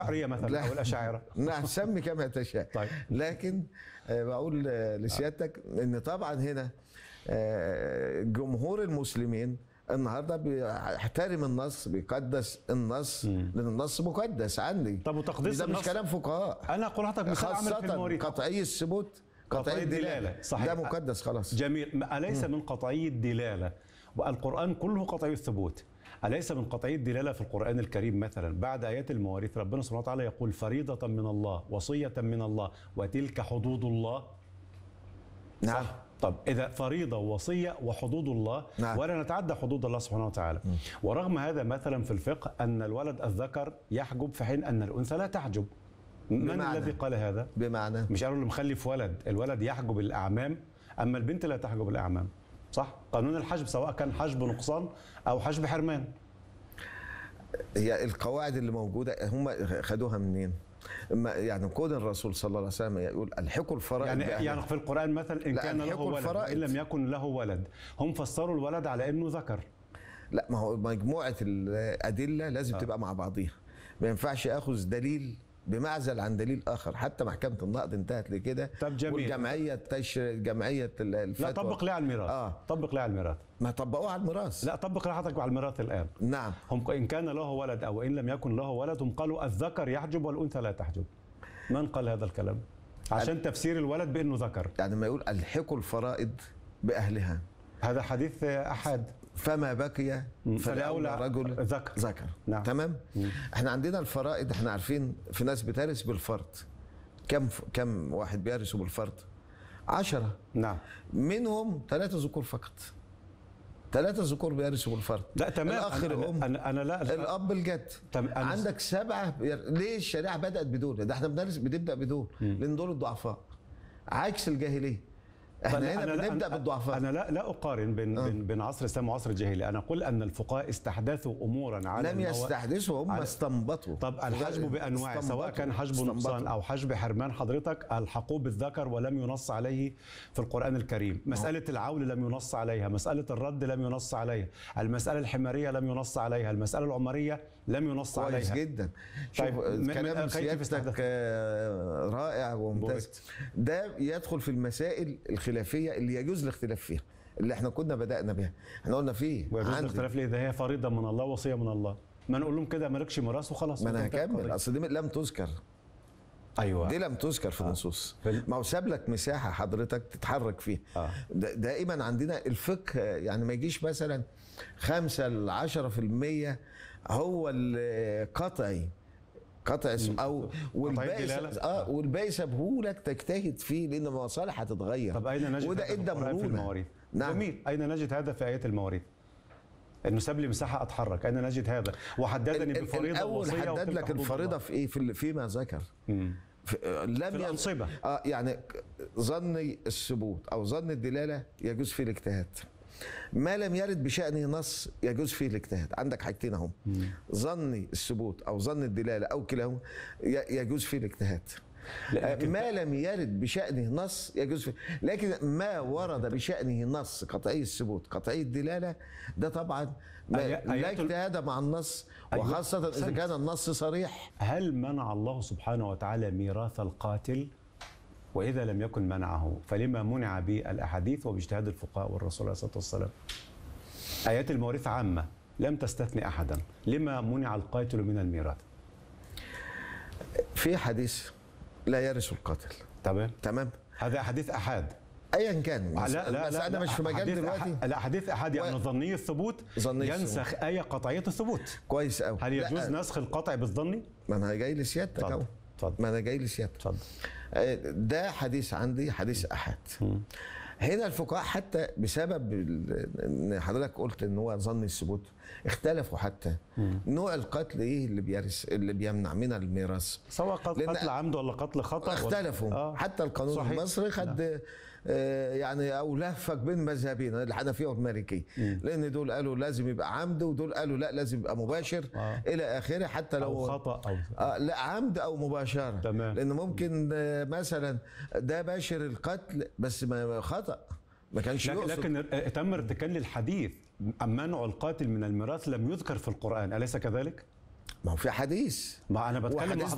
الأشعرية مثلا لا. أو الأشاعرة نعم سمي كما تشاء طيب. لكن آه، بقول آه، لسيادتك ان طبعا هنا آه، جمهور المسلمين النهارده بيحترم النص بيقدس النص لان النص مقدس عندي طب وتقديس ده مش النص- كلام فقهاء أنا أقول لحضرتك مثال عمل في خاصة المواريث قطعي الثبوت قطعي قطعي الدلالة، الدلالة صحيح. ده مقدس خلاص جميل ما- أليس من قطعي الدلالة والقرآن كله قطعي الثبوت أليس من قطعي الدلالة في القرآن الكريم مثلا بعد آيات المواريث ربنا سبحانه وتعالى يقول فريضة من الله وصية من الله وتلك حدود الله نعم صح؟ طب إذا فريضة ووصية وحدود الله نعم. ولا نتعدى حدود الله سبحانه وتعالى ورغم هذا مثلا في الفقه أن الولد الذكر يحجب في حين أن الأنثى لا تحجب من بمعنى؟ الذي قال هذا؟ بمعنى مش قالوا اللي مخلف ولد الولد يحجب الأعمام أما البنت لا تحجب الأعمام صح؟ قانون الحجب سواء كان حجب نقصان أو حجب حرمان هي القواعد اللي موجوده هم خدوها منين؟ ما- يعني كون الرسول صلى الله عليه وسلم يقول الحقوا الفرائض يعني بأهلها. يعني في القرآن مثلا إن لا، كان له الحقوا ولد الفرائض. وإن لم يكن له ولد هم فسروا الولد على أنه ذكر لا ما هو مجموعه الادله لازم تبقى مع بعضيها ما ينفعش اخذ دليل بمعزل عن دليل اخر حتى محكمه النقد انتهت لكده طب جميل. والجمعيه التشر جمعيه ال- الفتوى لا طبق ليه على الميراث آه. طبق ليه على الميراث ما طبقوه على الميراث لا طبق ليه حضرتك على الميراث الآن نعم هم إن كان له ولد أو إن لم يكن له ولد هم قالوا الذكر يحجب والأنثى لا تحجب من قال هذا الكلام؟ عشان تفسير الولد بأنه ذكر يعني ما يقول الحقوا الفرائض باهلها هذا حديث أحد فما بقي فلاولى رجل ذكر ذكر نعم. تمام احنا عندنا الفرائض احنا عارفين في ناس بترث بالفرض كم كم واحد بيرثوا بالفرض عشرة نعم منهم ثلاثة ذكور فقط ثلاثة ذكور بيرثوا بالفرض لا تمام الأخ أنا- الأم أنا, أنا لا الأب الجد تم- أنا- عندك سبعة بير... ليه الشريعة بدأت بدول ده احنا بندرس بنبدأ بدول لأن دول الضعفاء عكس الجاهلية احنا فلا- هنا أنا لا- بنبدأ أنا- بالضعفاء انا لا لا اقارن بين بين, بين عصر الاسلام وعصر الجاهليه انا اقول ان الفقهاء استحدثوا امورا على لم الموا- يستحدثوا هم على- استنبطوا طب الحجب بانواع سواء استنبطوا. كان حجب استنبطوا. نقصان او حجب حرمان حضرتك الحقوا بالذكر ولم ينص عليه في القران الكريم مساله العول لم ينص عليها مساله الرد لم ينص عليها المساله الحماريه لم ينص عليها المساله العمريه لم ينص كويس عليها جدا شوف طيب، من- من- كلام كيف سيادتك استحدث؟ آه، رائع وممتاز ده يدخل في المسائل الخلافيه اللي يجوز الاختلاف فيها اللي احنا كنا بدانا بها احنا قلنا فيه ويجوز عندي- الاختلاف ليه ده هي فريضه من الله وصيه من الله ما نقول لهم كده مالكش ميراث وخلاص ما انا وانتهت هكمل القضية. اصل دي لم تذكر ايوه دي لم تذكر في النصوص فال- ما هو ساب لك مساحه حضرتك تتحرك فيها آه. دا- دائما عندنا الفقه يعني ما يجيش مثلا 5 ل 10% هو القطعي قطع اسم او والباقي الدلالة؟ اه والباقي سابهولك تجتهد فيه لان المصالح هتتغير طب اين نجد وده هذا في ادى القرآن في مرونه المواريث نعم. جميل اين نجد هذا في ايات المواريث انه ساب لي مساحه اتحرك اين نجد هذا وحددني ال- ال- بفريضه الاول ووصيه حدد وتلك لك حدود الفريضه الله. في ايه في ال- فيما ذكر مم. في آه، لم في ين- الأنصبة. اه يعني ظن الثبوت او ظن الدلاله يجوز فيه الاجتهاد ما لم يرد بشأنه نص يجوز فيه الاجتهاد عندك حاجتين اهم ظن الثبوت او ظن الدلاله او كلاهما ي- يجوز فيه الاجتهاد آه، لكن- ما لم يرد بشأنه نص يجوز فيه لكن ما ورد بشأنه نص قطعي الثبوت قطعي الدلالة ده طبعا ما آي- لا آيات ال- اجتهاد مع النص أيوة. وخاصة إذا أحسنت. كان النص صريح هل منع الله سبحانه وتعالى ميراث القاتل واذا لم يكن منعه فلما منع بالاحاديث وباجتهاد الفقهاء والرسول عليه الصلاه والسلام ايات المواريث عامه لم تستثني احدا لما منع القاتل من الميراث في حديث لا يرث القاتل تمام تمام هذا احاديث احاد ايا كان لا بس, لا لا بس انا لا مش في مجال أحاديث دلوقتي أح- لا حديث احاد يعني و- ظني الثبوت ظني ينسخ ايه قطعيه الثبوت كويس قوي هل يجوز نسخ القطع بالظني؟ ما انا جاي لسيادتك اتفضل. اهو اتفضل. ما انا جاي لسيادتك اتفضل آه، ده حديث عندي حديث احد هنا الفقهاء حتى بسبب ال- ان حضرتك قلت ان هو ظن الثبوت اختلفوا حتى نوع القتل ايه اللي بيرث اللي بيمنع من الميراث سواء قتل, لأن- قتل عمد ولا قتل خطا ولا- اختلفوا آه. حتى القانون صحيح. المصري خد آه يعني او لفك بين مذهبين الحنفيه والمالكيه لان دول قالوا لازم يبقى عمد ودول قالوا لا لازم يبقى مباشر آه. الى اخره حتى لو او خطا او آه لا عمد او مباشره تمام. لان ممكن آه مثلا ده باشر القتل بس ما خطا ما كانش لكن, يقصد لكن ار- تم ارتكان للحديث منع القاتل من الميراث لم يذكر في القران اليس كذلك؟ ما هو في حديث ما انا بتكلم وحديث مع